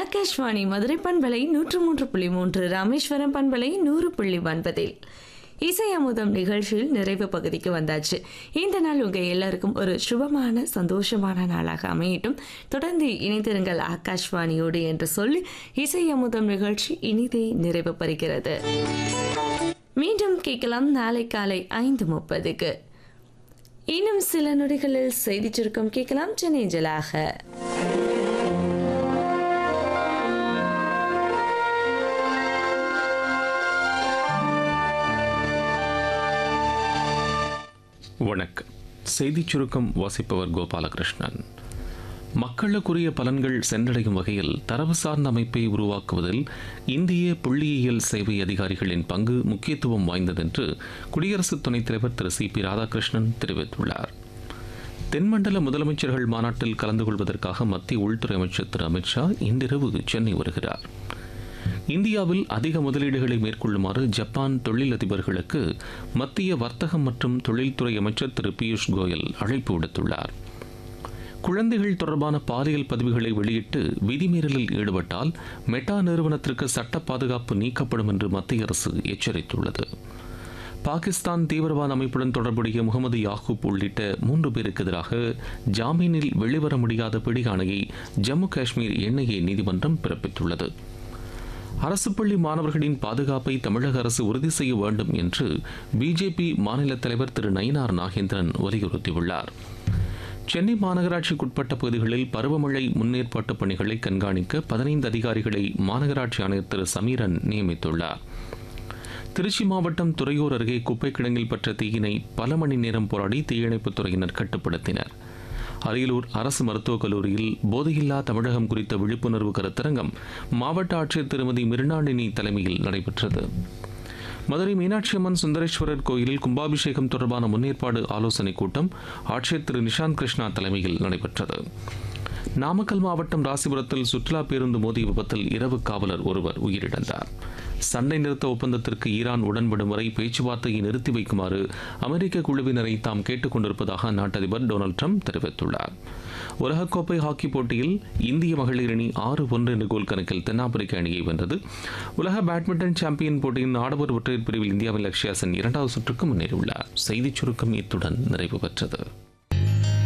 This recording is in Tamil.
ஆகாஷ்வாணி மதுரை பண்பலை நூற்று மூன்று புள்ளி மூன்று ராமேஸ்வரம் பண்பலை நூறு புள்ளி ஒன்பதில் இசை அமுதம் நிகழ்ச்சியில் நிறைவு பகுதிக்கு வந்தாச்சு இந்த நாள் உங்க எல்லாருக்கும் ஒரு சுபமான சந்தோஷமான நாளாக அமையட்டும் தொடர்ந்து இணைந்திருங்கள் ஆகாஷ்வாணியோடு என்று சொல்லி இசை அமுதம் நிகழ்ச்சி இனிதே நிறைவு பெறுகிறது மீண்டும் கேட்கலாம் நாளை காலை ஐந்து முப்பதுக்கு இன்னும் சில நொடிகளில் செய்தி சுருக்கம் கேட்கலாம் சென்னைஞ்சலாக வணக்கம் செய்திச் சுருக்கம் வாசிப்பவர் கோபாலகிருஷ்ணன் மக்களுக்குரிய பலன்கள் சென்றடையும் வகையில் தரவு சார்ந்த அமைப்பை உருவாக்குவதில் இந்திய புள்ளியியல் சேவை அதிகாரிகளின் பங்கு முக்கியத்துவம் வாய்ந்ததென்று குடியரசு துணைத் தலைவர் திரு சி பி ராதாகிருஷ்ணன் தெரிவித்துள்ளார் தென்மண்டல முதலமைச்சர்கள் மாநாட்டில் கலந்து கொள்வதற்காக மத்திய உள்துறை அமைச்சர் திரு அமித்ஷா இன்றிரவு சென்னை வருகிறார் இந்தியாவில் அதிக முதலீடுகளை மேற்கொள்ளுமாறு ஜப்பான் தொழிலதிபர்களுக்கு மத்திய வர்த்தகம் மற்றும் தொழில்துறை அமைச்சர் திரு பியூஷ் கோயல் அழைப்பு விடுத்துள்ளார் குழந்தைகள் தொடர்பான பாலியல் பதிவுகளை வெளியிட்டு விதிமீறலில் ஈடுபட்டால் மெட்டா நிறுவனத்திற்கு சட்ட பாதுகாப்பு நீக்கப்படும் என்று மத்திய அரசு எச்சரித்துள்ளது பாகிஸ்தான் தீவிரவாத அமைப்புடன் தொடர்புடைய முகமது யாகூப் உள்ளிட்ட மூன்று பேருக்கு எதிராக ஜாமீனில் வெளிவர முடியாத பிடியாணையை ஜம்மு காஷ்மீர் என்ஐஏ நீதிமன்றம் பிறப்பித்துள்ளது அரசு பள்ளி மாணவர்களின் பாதுகாப்பை தமிழக அரசு உறுதி செய்ய வேண்டும் என்று பிஜேபி மாநில தலைவர் திரு நயினார் நாகேந்திரன் வலியுறுத்தியுள்ளார் சென்னை மாநகராட்சிக்குட்பட்ட பகுதிகளில் பருவமழை முன்னேற்பாட்டு பணிகளை கண்காணிக்க பதினைந்து அதிகாரிகளை மாநகராட்சி ஆணையர் திரு சமீரன் நியமித்துள்ளார் திருச்சி மாவட்டம் துறையூர் அருகே குப்பை கிடங்கில் பற்ற தீயினை பல மணி நேரம் போராடி தீயணைப்புத் துறையினர் கட்டுப்படுத்தினர் அரியலூர் அரசு மருத்துவக் கல்லூரியில் போதையில்லா தமிழகம் குறித்த விழிப்புணர்வு கருத்தரங்கம் மாவட்ட ஆட்சியர் திருமதி மிருணாளினி தலைமையில் நடைபெற்றது மதுரை மீனாட்சி அம்மன் சுந்தரேஸ்வரர் கோயிலில் கும்பாபிஷேகம் தொடர்பான முன்னேற்பாடு ஆலோசனைக் கூட்டம் ஆட்சியர் திரு நிஷாந்த் கிருஷ்ணா தலைமையில் நடைபெற்றது நாமக்கல் மாவட்டம் ராசிபுரத்தில் சுற்றுலா பேருந்து மோதிய விபத்தில் இரவு காவலர் ஒருவர் உயிரிழந்தார் சண்டை நிறுத்த ஒப்பந்தத்திற்கு ஈரான் உடன்படும் வரை பேச்சுவார்த்தையை நிறுத்தி வைக்குமாறு அமெரிக்க குழுவினரை தாம் கேட்டுக் கொண்டிருப்பதாக அந்நாட்டு அதிபர் டொனால்டு ட்ரம்ப் தெரிவித்துள்ளார் உலகக்கோப்பை ஹாக்கி போட்டியில் இந்திய மகளிர் அணி ஆறு ஒன்று என்ற கோல் கணக்கில் தென்னாப்பிரிக்க அணியை வென்றது உலக பேட்மிண்டன் சாம்பியன் போட்டியின் ஆடவர் ஒற்றையர் பிரிவில் இந்தியாவின் லக்ஷ்யா சென் இரண்டாவது சுற்றுக்கு முன்னேறியுள்ளார் செய்திச் சுருக்கம் இத்துடன் நிறைவு பெற்றது